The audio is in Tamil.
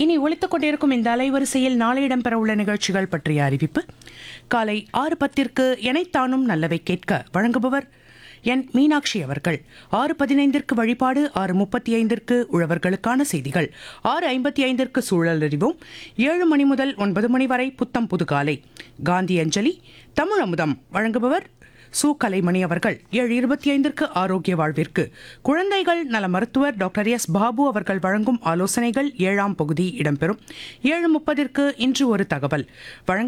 இனி ஒலித்துக் கொண்டிருக்கும் இந்த அலைவரிசையில் நாளை இடம்பெறவுள்ள நிகழ்ச்சிகள் பற்றிய அறிவிப்பு காலை ஆறு பத்திற்கு எனைத்தானும் நல்லவை கேட்க வழங்குபவர் என் மீனாட்சி அவர்கள் ஆறு பதினைந்திற்கு வழிபாடு ஆறு முப்பத்தி ஐந்திற்கு உழவர்களுக்கான செய்திகள் ஆறு ஐம்பத்தி ஐந்திற்கு சூழல் அறிவோம் ஏழு மணி முதல் ஒன்பது மணி வரை புத்தம் புது காலை காந்தி அஞ்சலி தமிழ் அமுதம் வழங்குபவர் சு கலைமணி அவர்கள் ஏழு இருபத்தி ஐந்திற்கு ஆரோக்கிய வாழ்விற்கு குழந்தைகள் நல மருத்துவர் டாக்டர் எஸ் பாபு அவர்கள் வழங்கும் ஆலோசனைகள் ஏழாம் பகுதி இடம்பெறும் ஏழு முப்பதிற்கு இன்று ஒரு தகவல் வழங்க